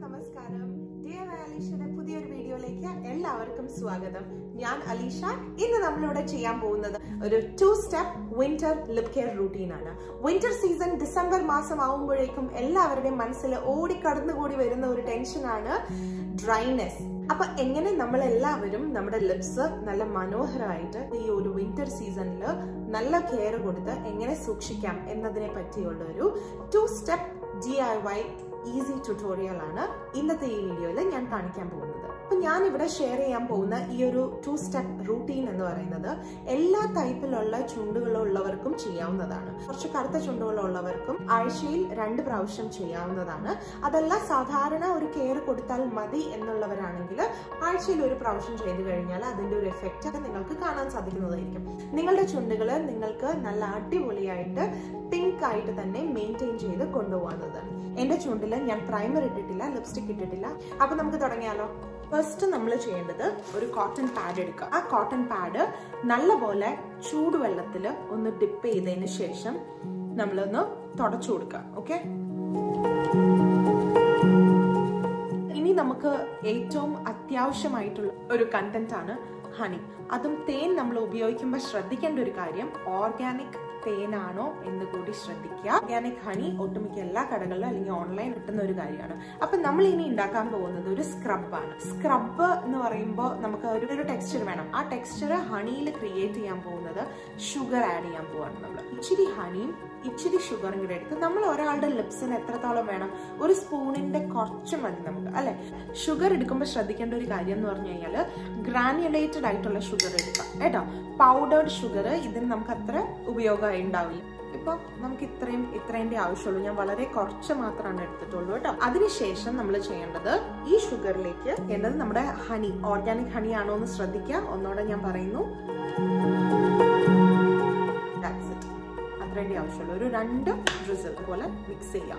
നമസ്കാരം ഡിയർ അലീഷയുടെ പുതിയൊരു വീഡിയോയിലേക്ക് എല്ലാവർക്കും സ്വാഗതം ഞാൻ അലീഷ ഇന്ന് നമ്മളിവിടെ ചെയ്യാൻ പോകുന്നത് ഒരു two step winter lip care routine ആണ് വിന്റർ സീസൺ ഡിസംബർ മാസം ആവുമ്പോഴേക്കും എല്ലാവരുടെയും മനസ്സിൽ ഓടിക്കടന്നുകൂടി വരുന്ന ഒരു ടെൻഷനാണ് ഡ്രൈനെസ് അപ്പൊ എങ്ങനെ നമ്മൾ എല്ലാവരും നമ്മുടെ ലിപ്സ് നല്ല മനോഹരമായിട്ട് ഈ ഒരു വിന്റർ സീസണിൽ നല്ല കെയർ കൊടുത്ത് എങ്ങനെ സൂക്ഷിക്കാം എന്നതിനെ പറ്റിയുള്ള ഒരു two step D I Y easy tutorial ആണ് ഇന്നത്തെ ഈ വീഡിയോയിൽ ഞാൻ കാണിക്കാൻ പോകുന്നത് അപ്പൊ ഞാൻ ഇവിടെ ഷെയർ ചെയ്യാൻ പോകുന്ന ഈ ഒരു ടു സ്റ്റെപ്പ് റൂട്ടീൻ എന്ന് പറയുന്നത് എല്ലാ ടൈപ്പിലുള്ള ചുണ്ടുകളുള്ളവർക്കും ചെയ്യാവുന്നതാണ് കുറച്ച് കറുത്ത ചുണ്ടുകളുള്ളവർക്കും ആഴ്ചയിൽ രണ്ട് പ്രാവശ്യം ചെയ്യാവുന്നതാണ് അതല്ല സാധാരണ ഒരു കെയർ കൊടുത്താൽ മതി എന്നുള്ളവരാണെങ്കിൽ ആഴ്ചയിൽ ഒരു പ്രാവശ്യം ചെയ്തു കഴിഞ്ഞാൽ അതിന്റെ ഒരു എഫക്റ്റ് നിങ്ങൾക്ക് കാണാൻ സാധിക്കുന്നതായിരിക്കും നിങ്ങളുടെ ചുണ്ടുകൾ നിങ്ങൾക്ക് നല്ല അടിപൊളിയായിട്ട് പിങ്ക് ആയിട്ട് തന്നെ മെയിൻറ്റെയിൻ ചെയ്ത് കൊണ്ടുപോകുന്നതാണ് എന്റെ ചുണ്ടിൽ ഞാൻ പ്രൈമർ ഇട്ടിട്ടില്ല ലിപ്സ്റ്റിക് ഇട്ടിട്ടില്ല അപ്പൊ നമുക്ക് തുടങ്ങിയാലോ ഫസ്റ്റ് നമ്മൾ ചെയ്യേണ്ടത് ഒരു കോട്ടൺ പാഡ് എടുക്കുക ആ കോട്ടൺ പാഡ് നല്ലപോലെ ചൂടുവെള്ളത്തിൽ ഒന്ന് ഡിപ്പ് ചെയ്തതിന് ശേഷം നമ്മളൊന്ന് തുടച്ചു കൊടുക്കുക ഓക്കെ ഇനി നമുക്ക് ഏറ്റവും അത്യാവശ്യമായിട്ടുള്ള ഒരു കണ്ടന്റ് ആണ് ഹണി അതും തേൻ നമ്മൾ ഉപയോഗിക്കുമ്പോൾ ശ്രദ്ധിക്കേണ്ട ഒരു കാര്യം ഓർഗാനിക് തേനാണോ എന്ന് കൂടി ശ്രദ്ധിക്കുക ഓർഗാനിക് ഹണി ഒട്ടുമിക്ക എല്ലാ കടകളിലും അല്ലെങ്കിൽ ഓൺലൈൻ കിട്ടുന്ന ഒരു കാര്യമാണ് അപ്പൊ നമ്മൾ ഇനി ഉണ്ടാക്കാൻ പോകുന്നത് ഒരു സ്ക്രബാണ് സ്ക്രബ് എന്ന് പറയുമ്പോൾ നമുക്ക് ഒരു ഒരു ടെക്സ്ചർ വേണം ആ ടെക്സ്ചർ ഹണിയിൽ ക്രിയേറ്റ് ചെയ്യാൻ പോകുന്നത് ഷുഗർ ആഡ് ചെയ്യാൻ പോവാണ് നമ്മൾ ഇച്ചിരി ഹണിയും ഇച്ചിരി ഷുഗറും കൂടെ എടുത്ത് നമ്മൾ ഒരാളുടെ ലിപ്സിന് എത്രത്തോളം വേണം ഒരു സ്പൂണിന്റെ കുറച്ച് മതി നമുക്ക് അല്ലെ ഷുഗർ എടുക്കുമ്പോൾ ശ്രദ്ധിക്കേണ്ട ഒരു കാര്യം എന്ന് പറഞ്ഞു കഴിഞ്ഞാൽ ഗ്രാനുലേറ്റഡ് ആയിട്ടുള്ള ഷുഗർ എടുക്കാം കേട്ടോ പൗഡേർഡ് ഷുഗർ ഇതിന് നമുക്ക് അത്ര ഉപയോഗമായി ഉണ്ടാവില്ല ഇപ്പൊ നമുക്ക് ഇത്രയും ഇത്രേന്റെ ആവശ്യമുള്ളൂ ഞാൻ വളരെ കുറച്ച് മാത്രമാണ് എടുത്തിട്ടുള്ളൂ കേട്ടോ അതിനുശേഷം നമ്മൾ ചെയ്യേണ്ടത് ഈ ഷുഗറിലേക്ക് വേണ്ടത് നമ്മുടെ ഹണി ഓർഗാനിക് ഹണി ആണോ എന്ന് ശ്രദ്ധിക്കുക ഒന്നോടെ ഞാൻ പറയുന്നു അത്രേന്റെ ആവശ്യമുള്ളൂ ഒരു രണ്ട് ഡ്രിസിൽ പോലെ മിക്സ് ചെയ്യാം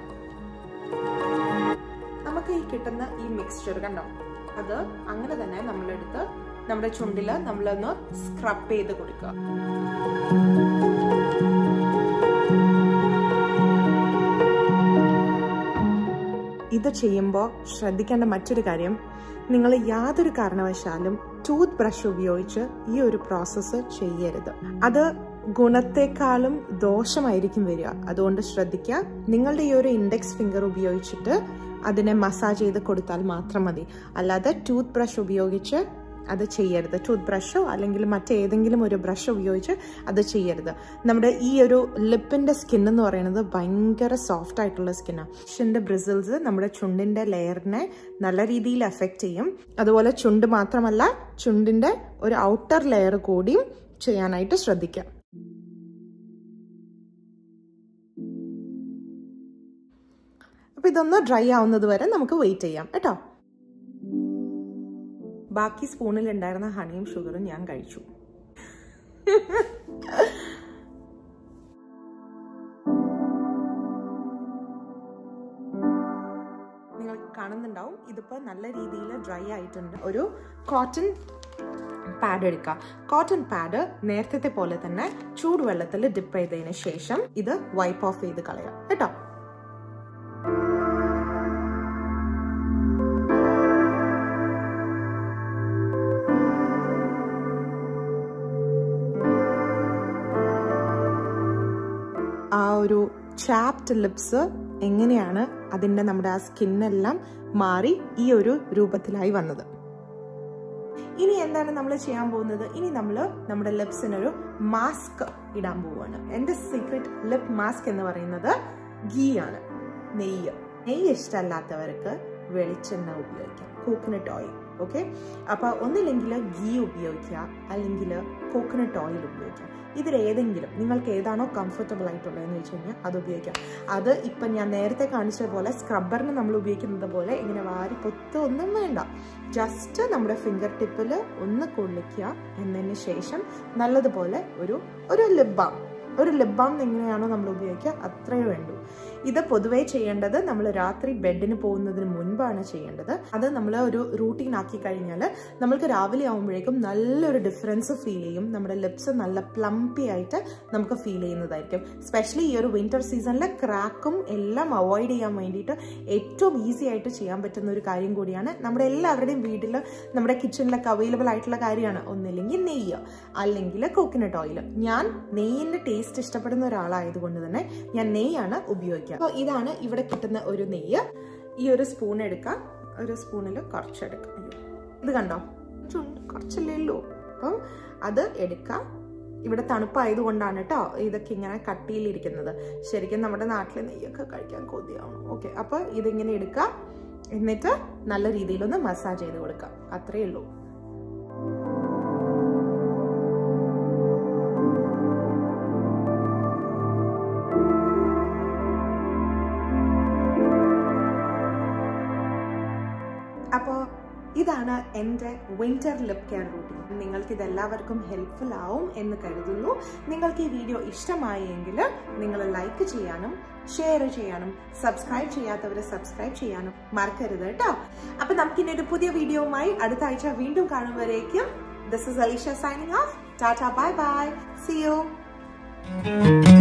നമുക്ക് ഈ കിട്ടുന്ന ഈ മിക്സ്ചർ കണ്ടോ അത് അങ്ങനെ തന്നെ നമ്മളെടുത്ത് നമ്മുടെ ചുണ്ടില് നമ്മളൊന്ന് സ്ക്രബ് ചെയ്ത് കൊടുക്കുക ഇത് ചെയ്യുമ്പോൾ ശ്രദ്ധിക്കേണ്ട മറ്റൊരു കാര്യം നിങ്ങൾ യാതൊരു കാരണവശാലും ടൂത്ത് ബ്രഷ് ഉപയോഗിച്ച് ഈ ഒരു പ്രോസസ്സ് ചെയ്യരുത് അത് ഗുണത്തെക്കാളും ദോഷമായിരിക്കും വരിക അതുകൊണ്ട് ശ്രദ്ധിക്കുക നിങ്ങളുടെ ഈ ഒരു ഇൻഡെക്സ് ഫിംഗർ ഉപയോഗിച്ചിട്ട് അതിനെ മസാജ് ചെയ്ത് കൊടുത്താൽ മാത്രം മതി അല്ലാതെ ടൂത്ത് ബ്രഷ് ഉപയോഗിച്ച് അത് ചെയ്യരുത് ടൂത്ത് ബ്രഷോ അല്ലെങ്കിൽ മറ്റേതെങ്കിലും ഒരു ബ്രഷ് ഉപയോഗിച്ച് അത് ചെയ്യരുത് നമ്മുടെ ഈ ഒരു ലിപ്പിന്റെ സ്കിൻ എന്ന് പറയുന്നത് ഭയങ്കര സോഫ്റ്റ് ആയിട്ടുള്ള സ്കിന്നാണ് ഷിന്റെ ബ്രിസിൽസ് നമ്മുടെ ചുണ്ടിന്റെ ലെയറിനെ നല്ല രീതിയിൽ എഫക്റ്റ് ചെയ്യും അതുപോലെ ചുണ്ട് മാത്രമല്ല ചുണ്ടിന്റെ ഒരു ഔട്ടർ ലെയർ കൂടിയും ചെയ്യാനായിട്ട് ശ്രദ്ധിക്കാം അപ്പൊ ഇതൊന്ന് ഡ്രൈ ആവുന്നത് വരെ നമുക്ക് വെയിറ്റ് ചെയ്യാം കേട്ടോ ബാക്കി സ്പൂണിൽ ഉണ്ടായിരുന്ന ഹണിയും ഷുഗറും ഞാൻ കഴിച്ചു നിങ്ങൾ കാണുന്നുണ്ടാവും ഇതിപ്പോ നല്ല രീതിയിൽ ഡ്രൈ ആയിട്ടുണ്ട് ഒരു കോട്ടൺ പാഡ് എടുക്കുക കോട്ടൺ പാഡ് നേരത്തെ പോലെ തന്നെ ചൂടുവെള്ളത്തിൽ ഡിപ്പ് ചെയ്തതിന് ശേഷം ഇത് വൈപ്പ് ഓഫ് ചെയ്ത് കളയാം കേട്ടോ ആ ഒരു ചാപ്റ്റ് ലിപ്സ് എങ്ങനെയാണ് അതിൻ്റെ നമ്മുടെ ആ സ്കിന്നെല്ലാം മാറി ഈ ഒരു രൂപത്തിലായി വന്നത് ഇനി എന്താണ് നമ്മൾ ചെയ്യാൻ പോകുന്നത് ഇനി നമ്മൾ നമ്മുടെ ലിപ്സിനൊരു മാസ്ക് ഇടാൻ പോവുകയാണ് എൻ്റെ സീക്രട്ട് ലിപ് മാസ്ക് എന്ന് പറയുന്നത് ഗീ ആണ് നെയ്യ് നെയ്യ് ഇഷ്ടമല്ലാത്തവർക്ക് വെളിച്ചെണ്ണ ഉപയോഗിക്കാം കോക്കനട്ട് ഓയിൽ ഓക്കെ അപ്പോൾ ഒന്നില്ലെങ്കിൽ ഗീ ഉപയോഗിക്കുക അല്ലെങ്കിൽ കോക്കനട്ട് ഓയിൽ ഉപയോഗിക്കുക ഇതിലേതെങ്കിലും നിങ്ങൾക്ക് ഏതാണോ കംഫർട്ടബിൾ ആയിട്ടുള്ളതെന്ന് വെച്ച് കഴിഞ്ഞാൽ അത് ഉപയോഗിക്കാം അത് ഇപ്പം ഞാൻ നേരത്തെ കാണിച്ച പോലെ സ്ക്രബ്ബറിന് നമ്മൾ ഉപയോഗിക്കുന്നത് പോലെ ഇങ്ങനെ വാരി പൊത്ത് ഒന്നും വേണ്ട ജസ്റ്റ് നമ്മുടെ ഫിംഗർ ടിപ്പിൽ ഒന്ന് കൊള്ളിക്കുക എന്നതിന് ശേഷം നല്ലതുപോലെ ഒരു ഒരു ലിബാം ഒരു ലിബാം എങ്ങനെയാണോ നമ്മൾ ഉപയോഗിക്കുക അത്രയേ വേണ്ടൂ ഇത് പൊതുവേ ചെയ്യേണ്ടത് നമ്മൾ രാത്രി ബെഡിന് പോകുന്നതിന് മുൻപാണ് ചെയ്യേണ്ടത് അത് നമ്മൾ ഒരു റൂട്ടീൻ ആക്കി കഴിഞ്ഞാൽ നമ്മൾക്ക് രാവിലെ ആകുമ്പോഴേക്കും നല്ലൊരു ഡിഫറൻസ് ഫീൽ ചെയ്യും നമ്മുടെ ലിപ്സ് നല്ല പ്ലംപി ആയിട്ട് നമുക്ക് ഫീൽ ചെയ്യുന്നതായിരിക്കും സ്പെഷ്യലി ഈ ഒരു വിന്റർ സീസണിൽ ക്രാക്കും എല്ലാം അവോയ്ഡ് ചെയ്യാൻ വേണ്ടിയിട്ട് ഏറ്റവും ഈസി ആയിട്ട് ചെയ്യാൻ പറ്റുന്ന ഒരു കാര്യം കൂടിയാണ് നമ്മുടെ എല്ലാവരുടെയും വീട്ടിൽ നമ്മുടെ കിച്ചണിലൊക്കെ അവൈലബിൾ ആയിട്ടുള്ള കാര്യമാണ് ഒന്നില്ലെങ്കിൽ നെയ്യ് അല്ലെങ്കിൽ കോക്കനട്ട് ഓയിൽ ഞാൻ നെയ്യിൻ്റെ ടേസ്റ്റ് ഇഷ്ടപ്പെടുന്ന ഒരാളായതുകൊണ്ട് തന്നെ ഞാൻ നെയ്യാണ് ഉപയോഗിക്കുക അപ്പോൾ ഇതാണ് ഇവിടെ കിട്ടുന്ന ഒരു നെയ്യ് ഈ ഒരു സ്പൂൺ എടുക്കാം ഒരു സ്പൂണിൽ കുറച്ചെടുക്കാം അയ്യോ ഇത് കണ്ടോ ചുണ്ട് കുറച്ചല്ലേ ഉള്ളൂ അപ്പം അത് എടുക്കാം ഇവിടെ തണുപ്പായതുകൊണ്ടാണ് കേട്ടോ ഇതൊക്കെ ഇങ്ങനെ കട്ടിയിലിരിക്കുന്നത് ശരിക്കും നമ്മുടെ നാട്ടിലെ നെയ്യൊക്കെ കഴിക്കാൻ കൊതിയാവണം ഓക്കെ അപ്പോൾ ഇതിങ്ങനെ എടുക്കുക എന്നിട്ട് നല്ല രീതിയിലൊന്ന് മസാജ് ചെയ്ത് കൊടുക്കാം അത്രയേ ഉള്ളൂ അപ്പോൾ ഇതാണ് എൻ്റെ വിന്റർ ലിപ് കെയർ റൂട്ടീൻ നിങ്ങൾക്ക് ഇതെല്ലാവർക്കും ഹെൽപ്ഫുൾ ആവും എന്ന് കരുതുന്നു നിങ്ങൾക്ക് ഈ വീഡിയോ ഇഷ്ടമായെങ്കിൽ നിങ്ങൾ ലൈക്ക് ചെയ്യാനും ഷെയർ ചെയ്യാനും സബ്സ്ക്രൈബ് ചെയ്യാത്തവർ സബ്സ്ക്രൈബ് ചെയ്യാനും മറക്കരുത് കേട്ടോ അപ്പൊ നമുക്കിനി ഒരു പുതിയ വീഡിയോയുമായി അടുത്ത ആഴ്ച വീണ്ടും കാണുമ്പോഴേക്കും this is Alisha signing off tata bye bye see U